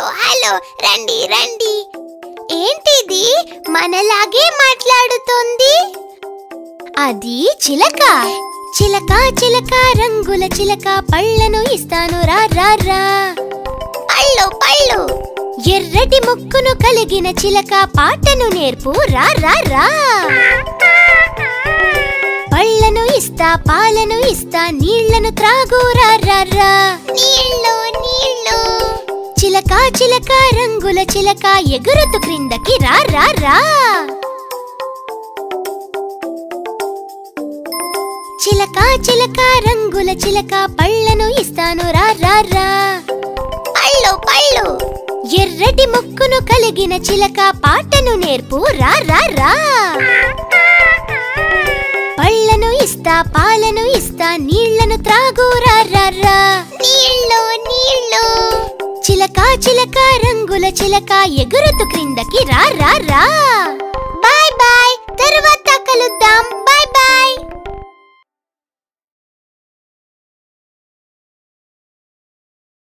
hello రండి రండి ఏంటిది మనలాగే మాట్లాడుతోంది అది చిలక చిలక చిలక రంగుల చిలక పళ్ళను ఇస్తాను రా రా రా పళ్ళు పళ్ళు ఎర్రటి ముక్కును కలిగిన చిలక పాటను నేర్పు రా రా రా పళ్ళను ఇస్తా పాలను ఇస్తా నీళ్లను త్రాగు రా రా రా నీళ్ళు నీళ్ళు చిలక చిలక రంగుల చిలక ఎగురుతు క్రిందకి రా రా రా చిలక చిలక రంగుల చిలక పళ్ళను ఇస్తాను రా రా రా పళ్ళు పళ్ళు ఎర్రటి ముక్కును కలిగిన చిలక పాటను నేర్పు రా రా రా పళ్ళను ఇస్తా పాలను ఇస్తా నీళ్లను త్రాగు రా రా రా నీళ్ళు నీళ్ళు చిలక చిలక రంగుల చిలక ఎగురుతు క్రిందకి రా రా రా